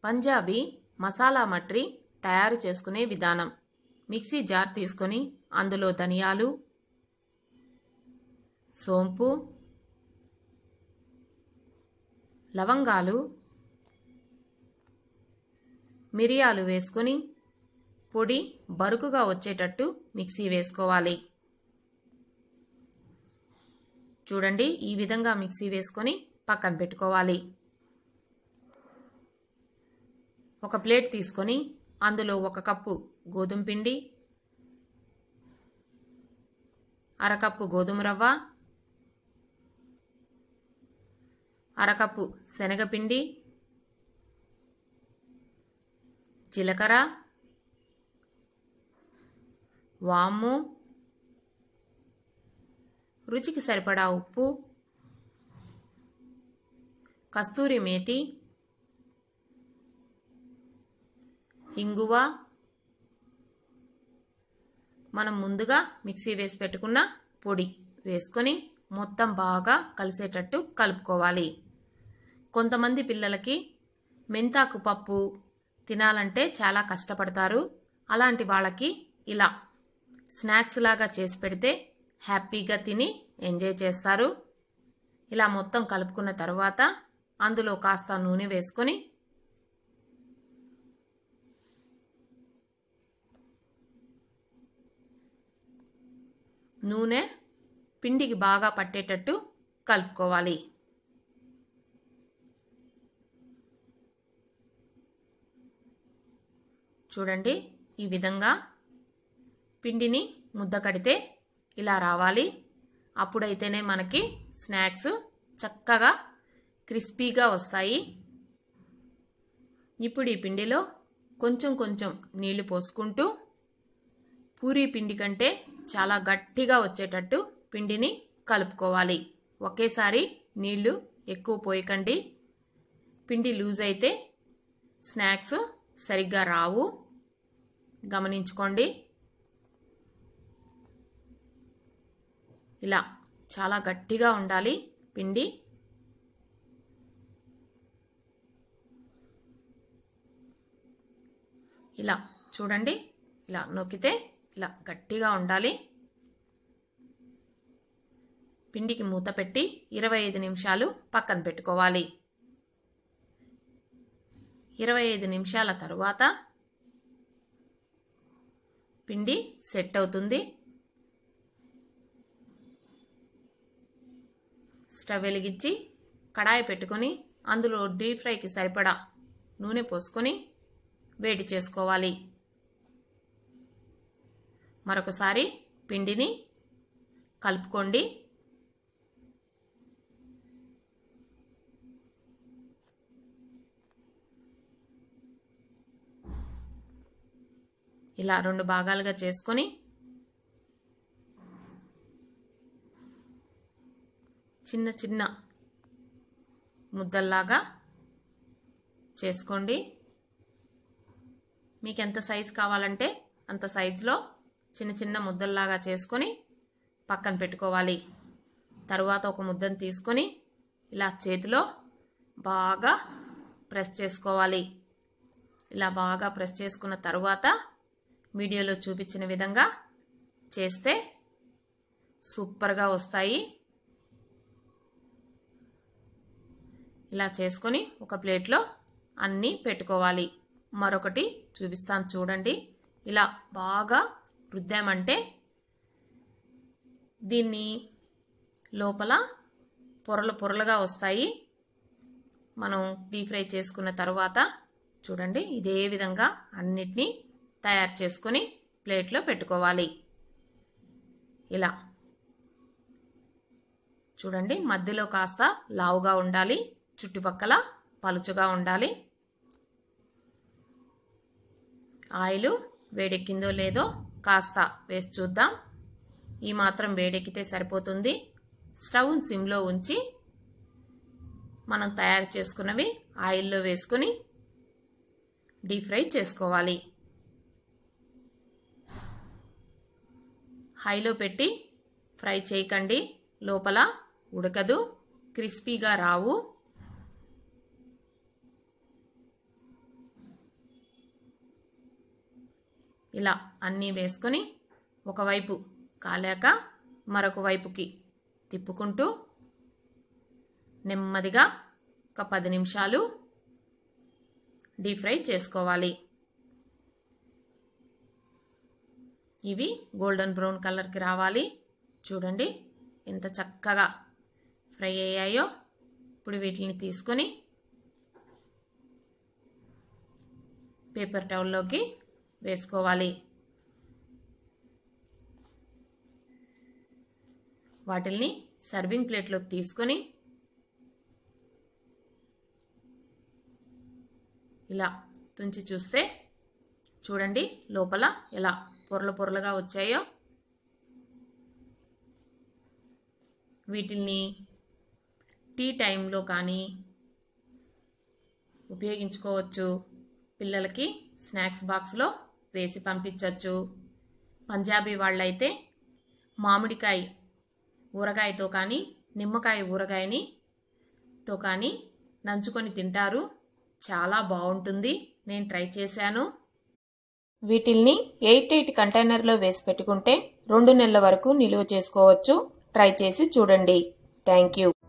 పంజాబీ మసాలా మట్రి తయారు చేసుకునే విధానం మిక్సీ జార్ తీసుకొని అందులో ధనియాలు సోంపు లవంగాలు మిరియాలు వేసుకొని పొడి బరుకుగా వచ్చేటట్టు మిక్సీ వేసుకోవాలి చూడండి ఈ విధంగా మిక్సీ వేసుకొని పక్కన పెట్టుకోవాలి ఒక ప్లేట్ తీసుకొని అందులో ఒక కప్పు గోధుమ పిండి అరకప్పు గోధుమ రవ్వ అరకప్పు శనగపిండి జీలకర్ర వాము రుచికి సరిపడా ఉప్పు కస్తూరి మేతి ఇంగువ మనం ముందుగా మిక్సీ వేసి పెట్టుకున్న పొడి వేసుకొని మొత్తం బాగా కలిసేటట్టు కలుపుకోవాలి కొంతమంది పిల్లలకి మెంతాకు పప్పు తినాలంటే చాలా కష్టపడతారు అలాంటి వాళ్ళకి ఇలా స్నాక్స్ లాగా చేసి పెడితే హ్యాపీగా తిని ఎంజాయ్ చేస్తారు ఇలా మొత్తం కలుపుకున్న తర్వాత అందులో కాస్త నూనె వేసుకొని నూనె పిండికి బాగా పట్టేటట్టు కలుపుకోవాలి చూడండి ఈ విధంగా పిండిని ముద్ద కడితే ఇలా రావాలి అప్పుడైతేనే మనకి స్నాక్స్ చక్కగా క్రిస్పీగా వస్తాయి ఇప్పుడు ఈ పిండిలో కొంచెం కొంచెం నీళ్లు పోసుకుంటూ పూరీ పిండి కంటే చాలా గట్టిగా వచ్చేటట్టు పిండిని కలుపుకోవాలి ఒకేసారి నీళ్లు ఎక్కువ పోయకండి పిండి లూజ్ అయితే స్నాక్స్ సరిగ్గా రావు గమనించుకోండి ఇలా చాలా గట్టిగా ఉండాలి పిండి ఇలా చూడండి ఇలా నొక్కితే ఇలా గట్టిగా ఉండాలి పిండికి మూత పెట్టి ఇరవై ఐదు నిమిషాలు పక్కన పెట్టుకోవాలి ఇరవై ఐదు నిమిషాల తరువాత పిండి సెట్ అవుతుంది స్టవ్ వెలిగించి కడాయి పెట్టుకొని అందులో డీప్ ఫ్రైకి సరిపడా నూనె పోసుకొని వేడి చేసుకోవాలి మరొకసారి పిండిని కలుపుకోండి ఇలా రెండు భాగాలుగా చేసుకొని చిన్న చిన్న ముద్దల్లాగా చేసుకోండి మీకు ఎంత సైజు కావాలంటే అంత సైజులో చిన్న చిన్న ముద్దల్లాగా చేసుకొని పక్కన పెట్టుకోవాలి తరువాత ఒక ముద్దను తీసుకొని ఇలా చేతిలో బాగా ప్రెస్ చేసుకోవాలి ఇలా బాగా ప్రెస్ చేసుకున్న తరువాత వీడియోలో చూపించిన విధంగా చేస్తే సూపర్గా వస్తాయి ఇలా చేసుకొని ఒక ప్లేట్లో అన్నీ పెట్టుకోవాలి మరొకటి చూపిస్తాను చూడండి ఇలా బాగా రుద్దామంటే దీన్ని లోపల పొరలు పొరలుగా వస్తాయి మనం డీప్ ఫ్రై చేసుకున్న తర్వాత చూడండి ఇదే విధంగా అన్నిటినీ తయారు చేసుకొని ప్లేట్లో పెట్టుకోవాలి ఇలా చూడండి మధ్యలో కాస్త లావుగా ఉండాలి చుట్టుపక్కల పలుచగా ఉండాలి ఆయిల్ వేడెక్కిందో లేదో కాస్త వేసి చూద్దాం ఈ మాత్రం వేడెక్కితే సరిపోతుంది స్టవ్ సిమ్లో ఉంచి మనం తయారు చేసుకున్నవి ఆయిల్లో వేసుకొని డీప్ ఫ్రై చేసుకోవాలి హైలో పెట్టి ఫ్రై చేయకండి లోపల ఉడకదు క్రిస్పీగా రావు ఇలా అన్నీ వేసుకొని ఒకవైపు కాలాక మరొక వైపుకి తిప్పుకుంటూ నెమ్మదిగా ఒక పది నిమిషాలు డీప్ ఫ్రై చేసుకోవాలి ఇవి గోల్డెన్ బ్రౌన్ కలర్కి రావాలి చూడండి ఎంత చక్కగా ఫ్రై అయ్యాయో ఇప్పుడు వీటిని తీసుకొని పేపర్ టౌల్లోకి వేసుకోవాలి వాటిల్ని సర్వింగ్ ప్లేట్లోకి తీసుకొని ఇలా తుంచి చూస్తే చూడండి లోపల ఎలా పొరలు పొరలుగా వచ్చాయో వీటిల్ని టీ టైంలో కానీ ఉపయోగించుకోవచ్చు పిల్లలకి స్నాక్స్ బాక్స్లో వేసి పంపించవచ్చు పంజాబీ వాళ్ళైతే మామిడికాయ ఊరగాయతో కానీ నిమ్మకాయ ఊరగాయని తో కానీ నంచుకొని తింటారు చాలా బాగుంటుంది నేను ట్రై చేశాను వీటిల్ని ఎయిట్ ఎయిట్ కంటైనర్లో వేసి పెట్టుకుంటే రెండు నెలల వరకు నిలువ చేసుకోవచ్చు ట్రై చేసి చూడండి థ్యాంక్ యూ